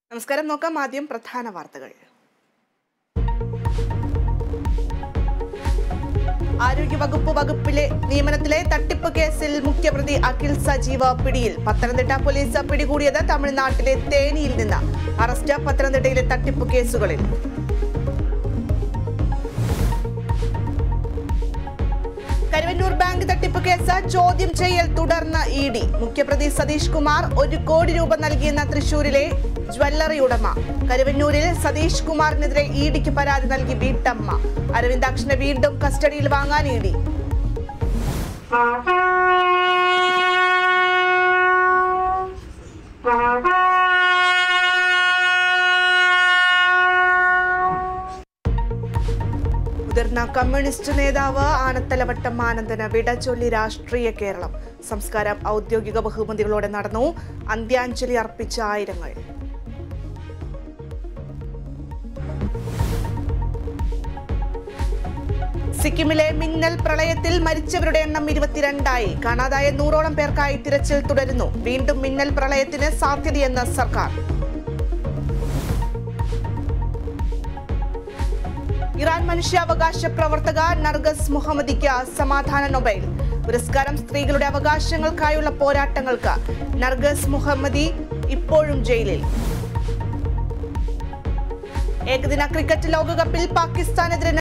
നമസ്കാരം നോക്കാം ആദ്യം പ്രധാന വാർത്തകൾ ആരോഗ്യവകുപ്പ് വകുപ്പിലെ നിയമനത്തിലെ തട്ടിപ്പ് കേസിൽ മുഖ്യപ്രതി അഖിൽ സജീവ പിടിയിൽ പത്തനംതിട്ട പോലീസ് പിടികൂടിയത് തമിഴ്നാട്ടിലെ തേനിയിൽ നിന്ന് അറസ്റ്റ് പത്തനംതിട്ടയിലെ തട്ടിപ്പ് കേസുകളിൽ കരുവന്നൂർ ബാങ്ക് തട്ടിപ്പ് കേസ് ചോദ്യം ചെയ്യൽ തുടർന്ന് ഇ ഡി മുഖ്യപ്രതി സതീഷ് കുമാർ ഒരു കോടി രൂപ നൽകിയെന്ന തൃശൂരിലെ ജ്വല്ലറി ഉടമ കരുവന്നൂരിൽ സതീഷ് കുമാറിനെതിരെ ഇ ഡിക്ക് പരാതി നൽകി വീട്ടമ്മ അരവിന്ദാക്ഷനെ വീണ്ടും കസ്റ്റഡിയിൽ വാങ്ങാൻ ഇ ഡി മുതിർന്ന കമ്മ്യൂണിസ്റ്റ് നേതാവ് ആനത്തലവട്ടം ആനന്ദന് വിട ചൊല്ലി രാഷ്ട്രീയ കേരളം സംസ്കാരം ഔദ്യോഗിക ബഹുമതികളോടെ നടന്നു അന്ത്യാഞ്ജലി അർപ്പിച്ച ആയിരങ്ങൾ സിക്കിമിലെ മിന്നൽ പ്രളയത്തിൽ മരിച്ചവരുടെ എണ്ണം ഇരുപത്തിരണ്ടായി കാണാതായ നൂറോളം പേർക്കായി തിരച്ചിൽ തുടരുന്നു വീണ്ടും മിന്നൽ പ്രളയത്തിന് സാധ്യതയെന്ന് സർക്കാർ ഇറാൻ മനുഷ്യാവകാശ പ്രവർത്തക നർഗസ് മുഹമ്മദിക്ക് സമാധാന നൊബൈൽ പുരസ്കാരം സ്ത്രീകളുടെ അവകാശങ്ങൾക്കായുള്ള പോരാട്ടങ്ങൾക്ക് നർഗസ് മുഹമ്മദി ഇപ്പോഴും ജയിലിൽ ഏകദിന ക്രിക്കറ്റ് ലോകകപ്പിൽ പാകിസ്ഥാനെതിരെ